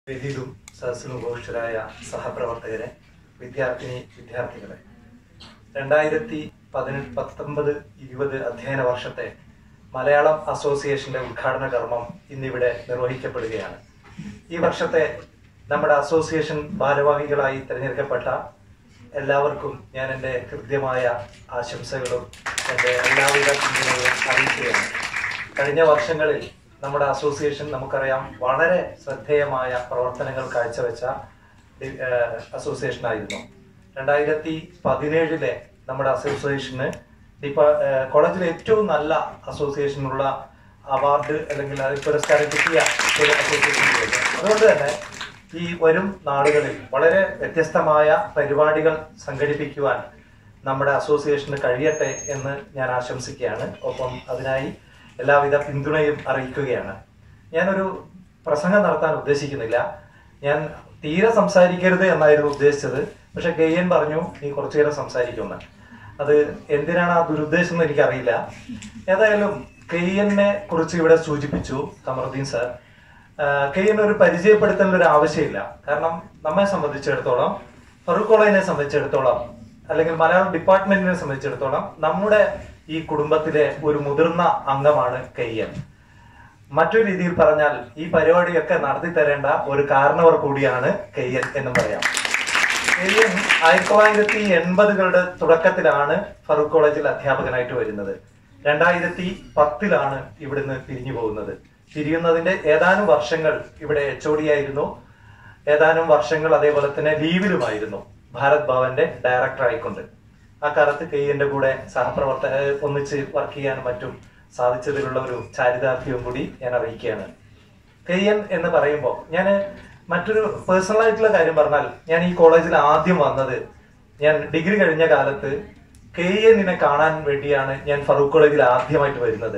വേദിയിലും സദസ്സിലും ഉപവിഷ്ടരായ സഹപ്രവർത്തകരെ വിദ്യാർത്ഥിനി വിദ്യാർത്ഥികളെ രണ്ടായിരത്തി പതിനെട്ട് പത്തൊമ്പത് ഇരുപത് അധ്യയന വർഷത്തെ മലയാളം അസോസിയേഷന്റെ ഉദ്ഘാടന കർമ്മം ഇന്നിവിടെ നിർവഹിക്കപ്പെടുകയാണ് ഈ വർഷത്തെ നമ്മുടെ അസോസിയേഷൻ ഭാരവാഹികളായി തിരഞ്ഞെടുക്കപ്പെട്ട എല്ലാവർക്കും ഞാൻ എൻ്റെ കൃത്യമായ ആശംസകളും എൻ്റെ എല്ലാവിധ പിന്തുണകളും അറിയിക്കുകയാണ് കഴിഞ്ഞ വർഷങ്ങളിൽ നമ്മുടെ അസോസിയേഷൻ നമുക്കറിയാം വളരെ ശ്രദ്ധേയമായ പ്രവർത്തനങ്ങൾ കാഴ്ചവെച്ച ഡി- ഏഹ് അസോസിയേഷൻ ആയിരുന്നു രണ്ടായിരത്തി പതിനേഴിലെ നമ്മുടെ അസോസിയേഷന് ഡിപ്പാ ഏഹ് കോളേജിലെ ഏറ്റവും നല്ല അസോസിയേഷനുള്ള അവാർഡ് അല്ലെങ്കിൽ അത് പുരസ്കാരം കിട്ടിയ ഒരു അസോസിയേഷൻ കൂടിയായിരുന്നു. അതുകൊണ്ട് തന്നെ ഈ വരും നാളുകളിൽ വളരെ വ്യത്യസ്തമായ പരിപാടികൾ സംഘടിപ്പിക്കുവാൻ നമ്മുടെ അസോസിയേഷന് കഴിയട്ടെ എന്ന് ഞാൻ ആശംസിക്കുകയാണ് ഒപ്പം അതിനായി എല്ലാവിധ പിന്തുണയും അറിയിക്കുകയാണ് ഞാനൊരു പ്രസംഗം നടത്താൻ ഉദ്ദേശിക്കുന്നില്ല ഞാൻ തീരെ സംസാരിക്കരുത് എന്നായിരുന്നു ഉദ്ദേശിച്ചത് പക്ഷെ കെ എൻ പറഞ്ഞു നീ കുറച്ചു നേരം സംസാരിക്കുമെന്ന് അത് എന്തിനാണ് ആ ദുരുദ്ദേശം എന്ന് എനിക്കറിയില്ല ഏതായാലും കെ എന്നെ കുറിച്ച് ഇവിടെ സൂചിപ്പിച്ചു കമറുദ്ദീൻ സാർ കെ എൻ ഒരു പരിചയപ്പെടുത്തേണ്ട ഒരു ആവശ്യമില്ല കാരണം നമ്മെ സംബന്ധിച്ചിടത്തോളം ഫറൂഖ് കോളേജിനെ സംബന്ധിച്ചിടത്തോളം അല്ലെങ്കിൽ മലയാളം ഡിപ്പാർട്ട്മെന്റിനെ സംബന്ധിച്ചിടത്തോളം നമ്മുടെ ഈ കുടുംബത്തിലെ ഒരു മുതിർന്ന അംഗമാണ് കെ എൻ മറ്റൊരു രീതിയിൽ പറഞ്ഞാൽ ഈ പരിപാടിയൊക്കെ നടത്തി തരേണ്ട ഒരു കാരണവർ കൂടിയാണ് കെ എൻ എന്നും പറയാം കെ എൻ ആയിരത്തി തൊള്ളായിരത്തി എൺപതുകളുടെ തുടക്കത്തിലാണ് ഫറൂഖ് കോളേജിൽ അധ്യാപകനായിട്ട് വരുന്നത് രണ്ടായിരത്തി പത്തിലാണ് ഇവിടുന്ന് പിരിഞ്ഞു പോകുന്നത് പിരിയുന്നതിന്റെ ഏതാനും വർഷങ്ങൾ ഇവിടെ എച്ച് ഒ ഡി ആയിരുന്നു ഏതാനും വർഷങ്ങൾ അതേപോലെ തന്നെ ലീവിലുമായിരുന്നു ഭാരത് ഭവന്റെ ഡയറക്ടർ ആയിക്കൊണ്ട് ആ കാലത്ത് കെ എന്റെ കൂടെ സഹപ്രവർത്തക ഒന്നിച്ച് വർക്ക് ചെയ്യാനും മറ്റും സാധിച്ചതിലുള്ള ഒരു ചാരിതാർത്ഥ്യവും കൂടി ഞാൻ അറിയിക്കുകയാണ് കെ എൻ എന്ന് പറയുമ്പോൾ ഞാൻ മറ്റൊരു പേഴ്സണൽ ആയിട്ടുള്ള കാര്യം പറഞ്ഞാൽ ഞാൻ ഈ കോളേജിൽ ആദ്യം വന്നത് ഞാൻ ഡിഗ്രി കഴിഞ്ഞ കാലത്ത് കെ എന്നിനെ കാണാൻ വേണ്ടിയാണ് ഞാൻ ഫറൂഖ് കോളേജിൽ ആദ്യമായിട്ട് വരുന്നത്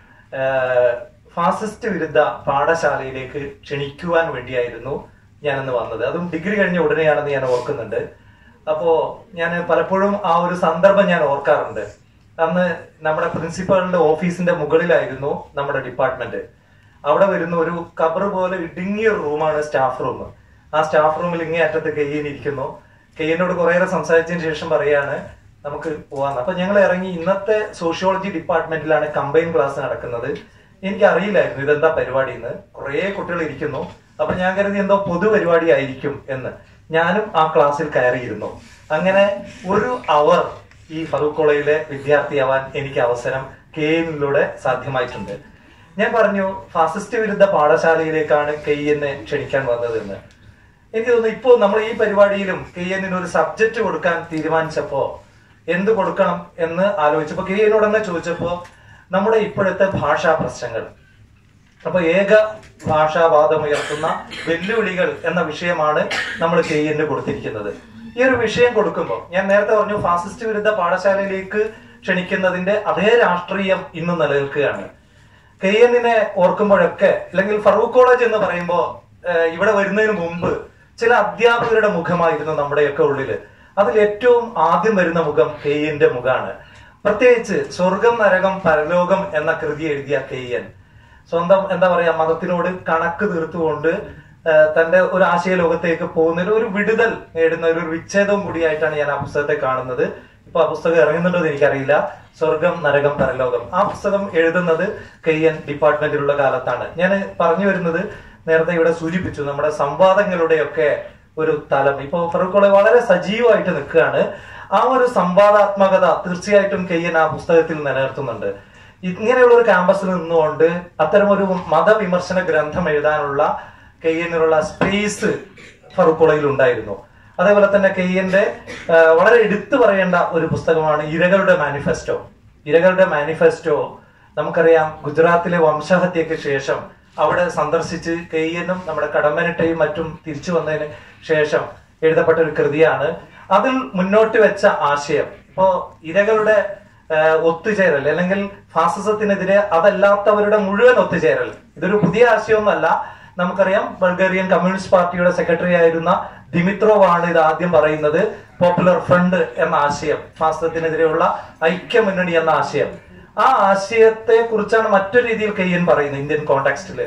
ആഹ് ഫാസിസ്റ്റ് വിരുദ്ധ പാഠശാലയിലേക്ക് ക്ഷണിക്കുവാൻ വേണ്ടിയായിരുന്നു ഞാനന്ന് വന്നത് അതും ഡിഗ്രി കഴിഞ്ഞ ഉടനെയാണെന്ന് ഞാൻ ഓർക്കുന്നുണ്ട് അപ്പോ ഞാൻ പലപ്പോഴും ആ ഒരു സന്ദർഭം ഞാൻ ഓർക്കാറുണ്ട് അന്ന് നമ്മുടെ പ്രിൻസിപ്പാളിന്റെ ഓഫീസിന്റെ മുകളിലായിരുന്നു നമ്മുടെ ഡിപ്പാർട്ട്മെന്റ് അവിടെ വരുന്ന ഒരു കബർ പോലെ ഇടുങ്ങിയ ഒരു റൂമാണ് സ്റ്റാഫ് റൂം ആ സ്റ്റാഫ് റൂമിൽ ഇങ്ങേ അറ്റത്ത് കെയ്യൻ ഇരിക്കുന്നു കെയ്യനോട് കുറേയേറെ സംസാരിച്ചതിന് ശേഷം പറയാണ് നമുക്ക് പോവാന്ന് അപ്പൊ ഞങ്ങൾ ഇറങ്ങി ഇന്നത്തെ സോഷ്യോളജി ഡിപ്പാർട്ട്മെന്റിലാണ് കമ്പൈൻ ക്ലാസ് നടക്കുന്നത് എനിക്ക് അറിയില്ലായിരുന്നു ഇതെന്താ പരിപാടി എന്ന് കുറേ കുട്ടികൾ ഇരിക്കുന്നു അപ്പൊ ഞാൻ കരുതി എന്തോ പൊതുപരിപാടി ആയിരിക്കും എന്ന് ഞാനും ആ ക്ലാസ്സിൽ കയറിയിരുന്നു അങ്ങനെ ഒരു അവർ ഈ ഫറൂഖ് കോളേജിലെ വിദ്യാർത്ഥിയാവാൻ എനിക്ക് അവസരം കെ എന്നിലൂടെ സാധ്യമായിട്ടുണ്ട് ഞാൻ പറഞ്ഞു ഫാസിസ്റ്റ് വിരുദ്ധ പാഠശാലയിലേക്കാണ് കെ എന്നെ ക്ഷണിക്കാൻ വന്നതെന്ന് എനിക്ക് തോന്നുന്നു ഇപ്പോ നമ്മൾ ഈ പരിപാടിയിലും കെ എന്നിന് ഒരു സബ്ജക്ട് കൊടുക്കാൻ തീരുമാനിച്ചപ്പോ എന്ത് കൊടുക്കണം എന്ന് ആലോചിച്ചപ്പോ കെ എന്നോട് തന്നെ ചോദിച്ചപ്പോ നമ്മുടെ ഇപ്പോഴത്തെ ഭാഷാ പ്രശ്നങ്ങൾ അപ്പൊ ഏക ഭാഷാവാദമുയർത്തുന്ന വെല്ലുവിളികൾ എന്ന വിഷയമാണ് നമ്മൾ കെ എന്ന് കൊടുത്തിരിക്കുന്നത് ഈ ഒരു വിഷയം കൊടുക്കുമ്പോൾ ഞാൻ നേരത്തെ പറഞ്ഞു ഫാസിസ്റ്റ് വിരുദ്ധ പാഠശാലയിലേക്ക് ക്ഷണിക്കുന്നതിന്റെ അതേ രാഷ്ട്രീയം ഇന്ന് നിലനിൽക്കുകയാണ് കെ എന്നിനെ ഓർക്കുമ്പോഴൊക്കെ അല്ലെങ്കിൽ ഫറൂഖ് കോളേജ് എന്ന് പറയുമ്പോൾ ഇവിടെ വരുന്നതിന് മുമ്പ് ചില അധ്യാപകരുടെ മുഖമായിരുന്നു നമ്മുടെയൊക്കെ ഉള്ളില് അതിൽ ഏറ്റവും ആദ്യം വരുന്ന മുഖം കെ എന്റെ മുഖാണ് പ്രത്യേകിച്ച് സ്വർഗം നരകം പരലോകം എന്ന കൃതി എഴുതിയ കെ എൻ സ്വന്തം എന്താ പറയാ മതത്തിനോട് കണക്ക് തീർത്തുകൊണ്ട് ആ, തന്റെ ഒരു ആശയ ലോകത്തേക്ക് പോകുന്നതിൽ ഒരു വിടുതൽ നേടുന്ന ഒരു വിച്ഛേദവും കൂടിയായിട്ടാണ് ഞാൻ ആ പുസ്തകത്തെ കാണുന്നത് ഇപ്പൊ ആ പുസ്തകം ഇറങ്ങുന്നുണ്ടോ എന്ന് എനിക്കറിയില്ല സ്വർഗം നരകം പരലോകം ആ പുസ്തകം എഴുതുന്നത് കെ എൻ ഡിപ്പാർട്ട്മെന്റിലുള്ള കാലത്താണ് ഞാൻ പറഞ്ഞു വരുന്നത് നേരത്തെ ഇവിടെ സൂചിപ്പിച്ചു നമ്മുടെ സംവാദങ്ങളുടെയൊക്കെ ഒരു തലം ഇപ്പൊ ഫറൂഖ് കോളേജ് വളരെ സജീവമായിട്ട് നിൽക്കുകയാണ് ആ ഒരു സംവാദാത്മകത തീർച്ചയായിട്ടും കെ എൻ ആ പുസ്തകത്തിൽ നിലനിർത്തുന്നുണ്ട് ഇങ്ങനെയുള്ള ഒരു ക്യാമ്പസിൽ നിന്നുകൊണ്ട് അത്തരം ഒരു മതവിമർശന ഗ്രന്ഥം എഴുതാനുള്ള കെ എന്നിനുള്ള സ്പേസ് ഫറൂഖ് കോളേജിൽ ഉണ്ടായിരുന്നു അതേപോലെ തന്നെ കെ എന്റെ വളരെ എടുത്തു പറയേണ്ട ഒരു പുസ്തകമാണ് ഇരകളുടെ മാനിഫെസ്റ്റോ ഇരകളുടെ മാനിഫെസ്റ്റോ നമുക്കറിയാം ഗുജറാത്തിലെ വംശഹത്യക്ക് ശേഷം അവിടെ സന്ദർശിച്ച് കെ എന്നും നമ്മുടെ കടമ്പനിട്ടയും മറ്റും തിരിച്ചു വന്നതിന് ശേഷം എഴുതപ്പെട്ട ഒരു കൃതിയാണ് അതിൽ മുന്നോട്ട് വെച്ച ആശയം ഇപ്പോ ഇരകളുടെ ആഹ് ഒത്തുചേരൽ അല്ലെങ്കിൽ ഫാസിസത്തിനെതിരെ അതല്ലാത്തവരുടെ മുഴുവൻ ഒത്തുചേരൽ ഇതൊരു പുതിയ ആശയമൊന്നുമല്ല നമുക്കറിയാം ബൾഗേറിയൻ കമ്മ്യൂണിസ്റ്റ് പാർട്ടിയുടെ സെക്രട്ടറി ആയിരുന്ന ദിമിത്രോവ് ആണ് ഇത് ആദ്യം പറയുന്നത് പോപ്പുലർ ഫ്രണ്ട് എന്ന ആശയം ഫാസിസത്തിനെതിരെയുള്ള ഐക്യമുന്നണി എന്ന ആശയം ആ ആശയത്തെ കുറിച്ചാണ് മറ്റൊരു രീതിയിൽ കെ എൻ പറയുന്നത് ഇന്ത്യൻ കോണ്ടെക്സ്റ്റില്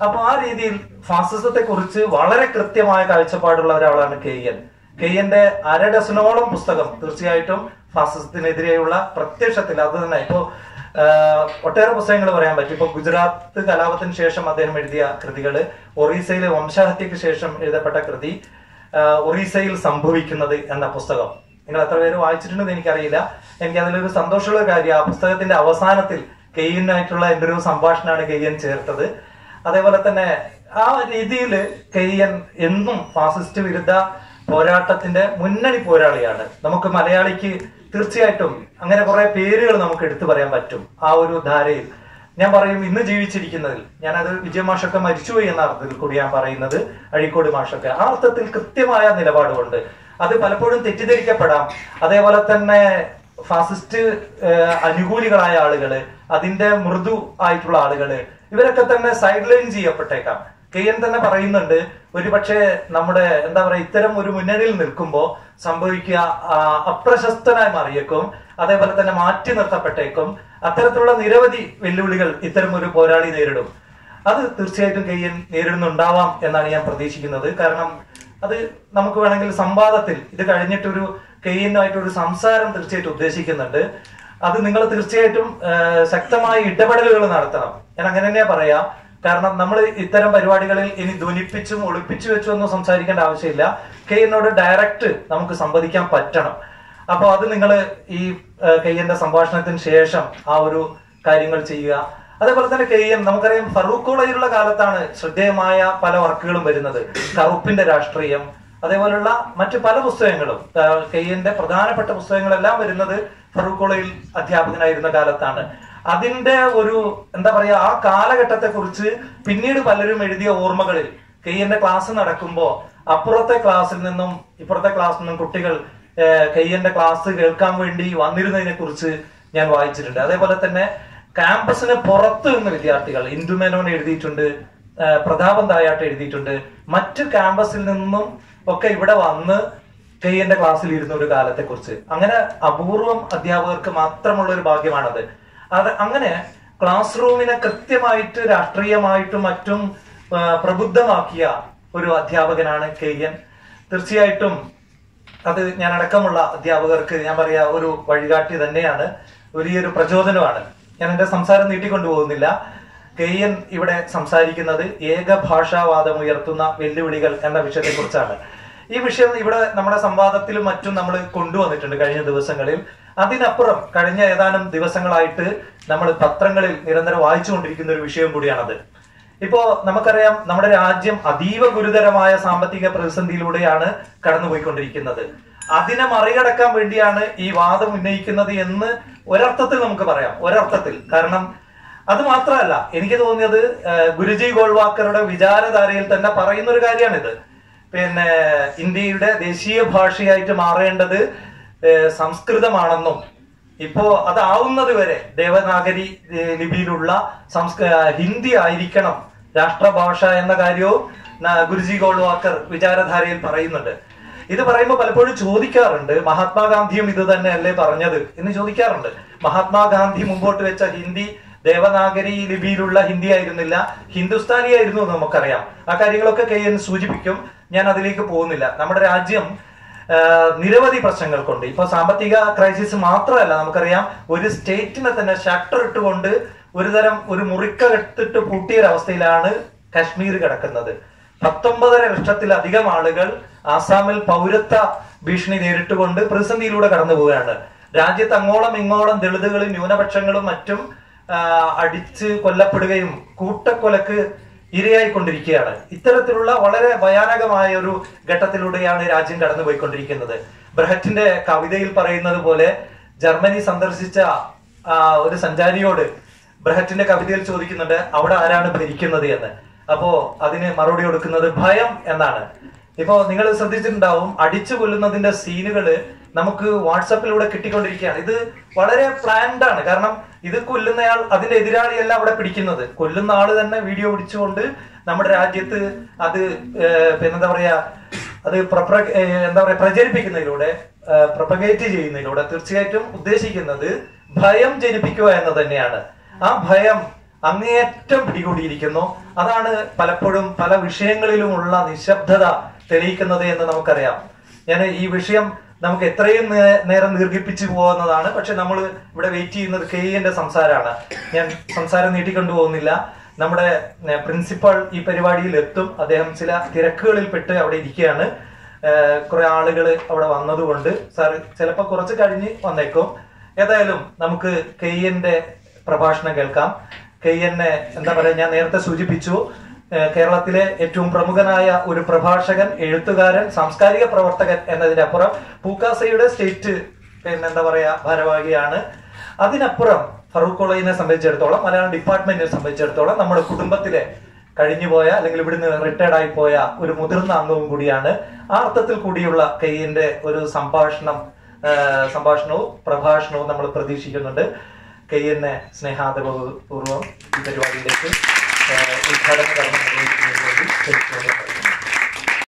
അപ്പൊ ആ രീതിയിൽ ഫാസിസത്തെ കുറിച്ച് വളരെ കൃത്യമായ കാഴ്ചപ്പാടുള്ള ഒരാളാണ് കെ എൻ കെ എന്റെ അര ഡസനോളം പുസ്തകം തീർച്ചയായിട്ടും ഫാസിസത്തിനെതിരെയുള്ള പ്രത്യക്ഷത്തിൽ അത് തന്നെ ഇപ്പോ ആഹ്, ഒട്ടേറെ പുസ്തകങ്ങൾ പറയാൻ പറ്റും ഇപ്പൊ ഗുജറാത്ത് കലാപത്തിന് ശേഷം അദ്ദേഹം എഴുതിയ കൃതികള് ഒറീസയിലെ വംശഹത്യക്ക് ശേഷം എഴുതപ്പെട്ട കൃതി ആഹ്, ഒറീസയിൽ സംഭവിക്കുന്നത് എന്ന പുസ്തകം നിങ്ങൾ എത്ര പേര് വായിച്ചിട്ടുണ്ടെന്ന് എനിക്കറിയില്ല എനിക്ക് അതിലൊരു സന്തോഷമുള്ള കാര്യം ആ പുസ്തകത്തിന്റെ അവസാനത്തിൽ കെയ്യനായിട്ടുള്ള എന്റെ ഒരു സംഭാഷണമാണ് കെയ്യൻ ചേർത്തത് അതേപോലെ തന്നെ ആ രീതിയിൽ കെയ്യൻ എന്നും ഫാസിസ്റ്റ് വിരുദ്ധ പോരാട്ടത്തിന്റെ മുന്നണി പോരാളിയാണ് നമുക്ക് മലയാളിക്ക് തീർച്ചയായിട്ടും അങ്ങനെ കുറെ പേരുകൾ നമുക്ക് എടുത്തു പറയാൻ പറ്റും ആ ഒരു ധാരയിൽ ഞാൻ പറയും ഇന്ന് ജീവിച്ചിരിക്കുന്നതിൽ ഞാനത് വിജയമാഷൊക്കെ മരിച്ചുപോയി എന്ന അർത്ഥത്തിൽ കൂടി ഞാൻ പറയുന്നത് അഴീക്കോട് മാഷൊക്കെ ആ അർത്ഥത്തിൽ കൃത്യമായ നിലപാടുകൊണ്ട് അത് പലപ്പോഴും തെറ്റിദ്ധരിക്കപ്പെടാം അതേപോലെ തന്നെ ഫാസിസ്റ്റ് ഏഹ്, അനുകൂലികളായ ആളുകള് അതിന്റെ മൃദു ആയിട്ടുള്ള ആളുകള് ഇവരൊക്കെ തന്നെ സൈഡ് ലൈൻ ചെയ്യപ്പെട്ടേക്കാം കെ എൻ തന്നെ പറയുന്നുണ്ട് ഒരുപക്ഷെ നമ്മുടെ എന്താ പറയാ ഇത്തരം ഒരു മുന്നണിയിൽ നിൽക്കുമ്പോൾ സംഭവിക്കുക ആ, അപ്രശസ്തനായി മാറിയേക്കും അതേപോലെ തന്നെ മാറ്റി നിർത്തപ്പെട്ടേക്കും അത്തരത്തിലുള്ള നിരവധി വെല്ലുവിളികൾ ഇത്തരം ഒരു പോരാളി നേരിടും അത് തീർച്ചയായിട്ടും കെ എൻ നേരിടുന്നുണ്ടാവാം എന്നാണ് ഞാൻ പ്രതീക്ഷിക്കുന്നത് കാരണം അത് നമുക്ക് വേണമെങ്കിൽ സംവാദത്തിൽ ഇത് കഴിഞ്ഞിട്ടൊരു കെ ഒരു സംസാരം തീർച്ചയായിട്ടും ഉദ്ദേശിക്കുന്നുണ്ട് അത് നിങ്ങൾ തീർച്ചയായിട്ടും ആ, ശക്തമായ ഇടപെടലുകൾ നടത്തണം ഞാൻ അങ്ങനെ തന്നെയാ പറയാ കാരണം നമ്മൾ ഇത്തരം പരിപാടികളിൽ ഇനി ധ്വനിപ്പിച്ചും ഒളിപ്പിച്ചു വെച്ചും ഒന്നും സംസാരിക്കേണ്ട ആവശ്യമില്ല കെ എന്നോട് ഡയറക്റ്റ് നമുക്ക് സംവദിക്കാൻ പറ്റണം അപ്പൊ അത് നിങ്ങൾ ഈ കെയ്യന്റെ സംഭാഷണത്തിന് ശേഷം ആ ഒരു കാര്യങ്ങൾ ചെയ്യുക അതേപോലെ തന്നെ കെ എൻ നമുക്കറിയാം ഫറൂഖ് കോളേജിലുള്ള കാലത്താണ് ശ്രദ്ധേയമായ പല വർക്കുകളും വരുന്നത് കറുപ്പിന്റെ രാഷ്ട്രീയം അതേപോലുള്ള മറ്റു പല പുസ്തകങ്ങളും കെ എന്റെ പ്രധാനപ്പെട്ട പുസ്തകങ്ങളെല്ലാം വരുന്നത് ഫറൂഖ് കോളേജിൽ അധ്യാപകനായിരുന്ന കാലത്താണ് അതിന്റെ ഒരു എന്താ പറയാ ആ കാലഘട്ടത്തെ കുറിച്ച് പിന്നീട് പലരും എഴുതിയ ഓർമ്മകളിൽ കെ എന്റെ ക്ലാസ് നടക്കുമ്പോ അപ്പുറത്തെ ക്ലാസ്സിൽ നിന്നും ഇപ്പുറത്തെ ക്ലാസ്സിൽ നിന്നും കുട്ടികൾ കയ്യന്റെ ക്ലാസ് കേൾക്കാൻ വേണ്ടി വന്നിരുന്നതിനെ കുറിച്ച് ഞാൻ വായിച്ചിട്ടുണ്ട് അതേപോലെ തന്നെ ക്യാമ്പസിന് പുറത്ത് നിന്ന് വിദ്യാർത്ഥികൾ ഇന്ദുമേനോൻ എഴുതിയിട്ടുണ്ട് ആ, പ്രതാപൻ തായാട്ട് എഴുതിയിട്ടുണ്ട് മറ്റു ക്യാമ്പസിൽ നിന്നും ഒക്കെ ഇവിടെ വന്ന് കെയ്യന്റെ ക്ലാസ്സിൽ ഇരുന്ന ഒരു കാലത്തെ കുറിച്ച് അങ്ങനെ അപൂർവം അധ്യാപകർക്ക് മാത്രമുള്ള ഒരു ഭാഗ്യമാണത് അത് അങ്ങനെ ക്ലാസ് റൂമിനെ കൃത്യമായിട്ട് രാഷ്ട്രീയമായിട്ടും മറ്റും ആ, പ്രബുദ്ധമാക്കിയ ഒരു അധ്യാപകനാണ് കെ എൻ തീർച്ചയായിട്ടും അത് ഞാൻ അടക്കമുള്ള അധ്യാപകർക്ക് ഞാൻ പറയാ ഒരു വഴികാട്ടി തന്നെയാണ് വലിയൊരു പ്രചോദനമാണ് ഞാൻ എന്റെ സംസാരം നീട്ടിക്കൊണ്ടു പോകുന്നില്ല കെ എൻ ഇവിടെ സംസാരിക്കുന്നത് ഏകഭാഷാവാദം ഉയർത്തുന്ന വെല്ലുവിളികൾ എന്ന വിഷയത്തെ കുറിച്ചാണ് ഈ വിഷയം ഇവിടെ നമ്മുടെ സംവാദത്തിലും മറ്റും നമ്മൾ കൊണ്ടുവന്നിട്ടുണ്ട് കഴിഞ്ഞ ദിവസങ്ങളിൽ അതിനപ്പുറം കഴിഞ്ഞ ഏതാനും ദിവസങ്ങളായിട്ട് നമ്മൾ പത്രങ്ങളിൽ നിരന്തരം വായിച്ചുകൊണ്ടിരിക്കുന്ന ഒരു വിഷയം കൂടിയാണത് ഇപ്പോ നമുക്കറിയാം നമ്മുടെ രാജ്യം അതീവ ഗുരുതരമായ സാമ്പത്തിക പ്രതിസന്ധിയിലൂടെയാണ് കടന്നുപോയിക്കൊണ്ടിരിക്കുന്നത് അതിനെ മറികടക്കാൻ വേണ്ടിയാണ് ഈ വാദം ഉന്നയിക്കുന്നത് എന്ന് ഒരർത്ഥത്തിൽ നമുക്ക് പറയാം ഒരർത്ഥത്തിൽ കാരണം അത് മാത്രമല്ല എനിക്ക് തോന്നിയത് ഏഹ്, ഗുരുജി ഗോൾവാക്കറുടെ വിചാരധാരയിൽ തന്നെ പറയുന്ന ഒരു കാര്യമാണിത് പിന്നെ ഇന്ത്യയുടെ ദേശീയ ഭാഷയായിട്ട് മാറേണ്ടത് ഏഹ്, സംസ്കൃതമാണെന്നും ഇപ്പോ അതാവുന്നത് വരെ ദേവനാഗരി ഏഹ്, ലിപിയിലുള്ള സംസ്ക ഹിന്ദി ആയിരിക്കണം രാഷ്ട്രഭാഷ എന്ന കാര്യവും ന- ഗുരുജി ഗോൾവാക്കർ വിചാരധാരയിൽ പറയുന്നുണ്ട് ഇത് പറയുമ്പോൾ പലപ്പോഴും ചോദിക്കാറുണ്ട് മഹാത്മാഗാന്ധിയും ഇത് തന്നെയല്ലേ പറഞ്ഞത് എന്ന് ചോദിക്കാറുണ്ട് മഹാത്മാഗാന്ധി മുമ്പോട്ട് വെച്ച ഹിന്ദി ദേവനാഗരി ലിപിയിലുള്ള ഹിന്ദി ആയിരുന്നില്ല ഹിന്ദുസ്ഥാനി ആയിരുന്നു എന്ന് നമുക്കറിയാം ആ കാര്യങ്ങളൊക്കെ കെ എൻ സൂചിപ്പിക്കും ഞാൻ അതിലേക്ക് പോകുന്നില്ല നമ്മുടെ രാജ്യം ആ, നിരവധി പ്രശ്നങ്ങൾ കൊണ്ട് ഇപ്പൊ സാമ്പത്തിക ക്രൈസിസ് മാത്രമല്ല നമുക്കറിയാം ഒരു സ്റ്റേറ്റിനെ തന്നെ ഷട്ടർ ഇട്ടുകൊണ്ട് ഒരുതരം ഒരു മുറിക്കകത്തിട്ട് പൂട്ടിയ ഒരു അവസ്ഥയിലാണ് കശ്മീർ കിടക്കുന്നത് പത്തൊമ്പതര ലക്ഷത്തിലധികം ആളുകൾ ആസാമിൽ പൗരത്വ ഭീഷണി നേരിട്ടുകൊണ്ട് പ്രതിസന്ധിയിലൂടെ കടന്നു പോവുകയാണ് രാജ്യത്ത് അങ്ങോളം ഇങ്ങോളം ദളിതുകളും ന്യൂനപക്ഷങ്ങളും മറ്റും ആ, അടിച്ച് കൊല്ലപ്പെടുകയും കൂട്ടക്കൊലക്ക് ഇരയായിക്കൊണ്ടിരിക്കുകയാണ് ഇത്തരത്തിലുള്ള വളരെ ഭയാനകമായ ഒരു ഘട്ടത്തിലൂടെയാണ് രാജ്യം കടന്നുപോയിക്കൊണ്ടിരിക്കുന്നത് ബ്രഹറ്റിന്റെ കവിതയിൽ പറയുന്നത് പോലെ ജർമ്മനി സന്ദർശിച്ച ആ, ഒരു സഞ്ചാരിയോട് ബ്രഹറ്റിന്റെ കവിതയിൽ ചോദിക്കുന്നുണ്ട് അവിടെ ആരാണ് ഭരിക്കുന്നത് എന്ന് അപ്പോ അതിന് മറുപടി കൊടുക്കുന്നത് ഭയം എന്നാണ് ഇപ്പോ നിങ്ങൾ ശ്രദ്ധിച്ചിട്ടുണ്ടാവും അടിച്ചു കൊല്ലുന്നതിന്റെ സീനുകള് നമുക്ക് വാട്സപ്പിലൂടെ കിട്ടിക്കൊണ്ടിരിക്കുകയാണ് ഇത് വളരെ പ്ലാൻഡ് ആണ് കാരണം ഇത് കൊല്ലുന്നയാൾ അതിന്റെ എതിരാളിയല്ല അവിടെ പിടിക്കുന്നത് കൊല്ലുന്ന ആള് തന്നെ വീഡിയോ പിടിച്ചുകൊണ്ട് നമ്മുടെ രാജ്യത്ത് അത് ഏഹ്, പിന്നെന്താ പറയാ അത് പ്രപ്ര- ഏഹ്, എന്താ പറയാ പ്രചരിപ്പിക്കുന്നതിലൂടെ പ്രൊപ്പഗേറ്റ് ചെയ്യുന്നതിലൂടെ തീർച്ചയായിട്ടും ഉദ്ദേശിക്കുന്നത് ഭയം ജനിപ്പിക്കുക എന്ന് തന്നെയാണ് ആ ഭയം അങ്ങേയറ്റം പിടികൂടിയിരിക്കുന്നു അതാണ് പലപ്പോഴും പല വിഷയങ്ങളിലുമുള്ള നിശബ്ദത തെളിയിക്കുന്നത് എന്ന് നമുക്കറിയാം ഞാൻ ഈ വിഷയം നമുക്ക് എത്രയും നേ- നേരം ദീർഘിപ്പിച്ചു പോകുന്നതാണ് പക്ഷെ നമ്മൾ ഇവിടെ വെയിറ്റ് ചെയ്യുന്നത് കെ എന്റെ സംസാരമാണ് ഞാൻ സംസാരം നീട്ടിക്കൊണ്ടു പോകുന്നില്ല നമ്മുടെ പ്രിൻസിപ്പൾ ഈ പരിപാടിയിൽ എത്തും അദ്ദേഹം ചില തിരക്കുകളിൽ പെട്ട് അവിടെ ഇരിക്കുകയാണ് ഏഹ് കുറെ ആളുകൾ അവിടെ വന്നതുകൊണ്ട് സാർ ചിലപ്പോൾ കുറച്ച് കഴിഞ്ഞ് വന്നേക്കും ഏതായാലും നമുക്ക് കെയ്യന്റെ പ്രഭാഷണം കേൾക്കാം കെയ്യനെ എന്താ പറയാ ഞാൻ നേരത്തെ സൂചിപ്പിച്ചു ഏഹ് കേരളത്തിലെ ഏറ്റവും പ്രമുഖനായ ഒരു പ്രഭാഷകൻ എഴുത്തുകാരൻ സാംസ്കാരിക പ്രവർത്തകൻ എന്നതിനപ്പുറം പൂക്കാസയുടെ സ്റ്റേറ്റ് പിന്നെ എന്താ പറയാ ഭാരവാഹിയാണ് അതിനപ്പുറം ഫറൂഖ് കോളേജിനെ സംബന്ധിച്ചിടത്തോളം മലയാളം ഡിപ്പാർട്ട്മെന്റിനെ സംബന്ധിച്ചിടത്തോളം നമ്മുടെ കുടുംബത്തിലെ കഴിഞ്ഞുപോയ അല്ലെങ്കിൽ ഇവിടുന്ന് റിട്ടയർഡ് ആയി പോയ ഒരു മുതിർന്ന അംഗവും കൂടിയാണ് ആ അർത്ഥത്തിൽ കൂടിയുള്ള കെയ്യന്റെ ഒരു സംഭാഷണം ആ, സംഭാഷണവും പ്രഭാഷണവും നമ്മൾ പ്രതീക്ഷിക്കുന്നുണ്ട് കെയ്യനെ സ്നേഹാദരപൂർവ്വം ഈ പരിപാടിയിലേക്ക് ആ, ഉദ്ഘാടന കർമ്മം നിർവഹിക്കുന്നതിന് വേണ്ടി ക്ഷണിച്ചുകൊണ്ട്